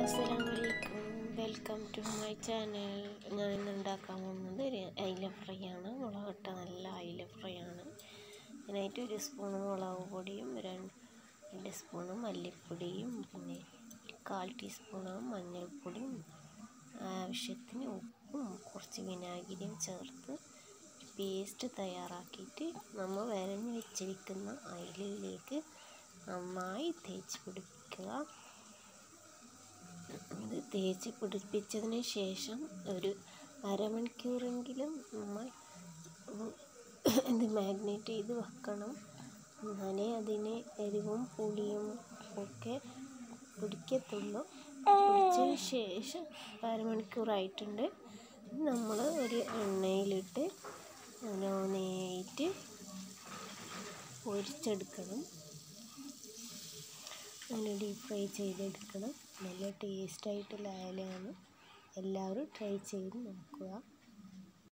അസ്സലാമലൈക്കും welcome to my channel ഞാൻ ഇന്ന് ഉണ്ടാക്കാൻ പോകുന്നത് ഒരു അയില ഫ്രൈ ആണ് മുളകിട്ട നല്ല അയില ഫ്രൈ ആണ് അതിനായിട്ട് ഒരു സ്പൂൺ മുളക് പൊടിയും രണ്ട് സ്പൂണ് മല്ലിപ്പൊടിയും പിന്നെ കാൽ ടീസ്പൂണ് മഞ്ഞൾപ്പൊടിയും ആവശ്യത്തിന് ഉപ്പും കുറച്ച് വിനാഗിരിയും ചേർത്ത് പേസ്റ്റ് തയ്യാറാക്കിയിട്ട് നമ്മൾ വരഞ്ഞ് വെച്ചിരിക്കുന്ന അയിലയിലേക്ക് നന്നായി തേച്ച് പിടിപ്പിക്കുക ഇത് തേച്ച് പിടിപ്പിച്ചതിന് ശേഷം ഒരു അരമണിക്കൂറെങ്കിലും നമ്മൾ ഇത് മാഗ്നേറ്റ് ചെയ്ത് വെക്കണം എന്നാലേ അതിന് എരിവും പുളിയും ഒക്കെ പിടിക്കത്തുള്ളൂ പിടിച്ചതിന് ശേഷം അരമണിക്കൂറായിട്ടുണ്ട് നമ്മൾ ഒരു എണ്ണയിലിട്ട് ഓരോന്നായിട്ട് പൊരിച്ചെടുക്കണം അങ്ങനെ ഡീപ്പ് ഫ്രൈ ചെയ്തെടുക്കണം നല്ല ടേസ്റ്റായിട്ടുള്ള അയലയാണ് എല്ലാവരും ട്രൈ ചെയ്ത് നോക്കുക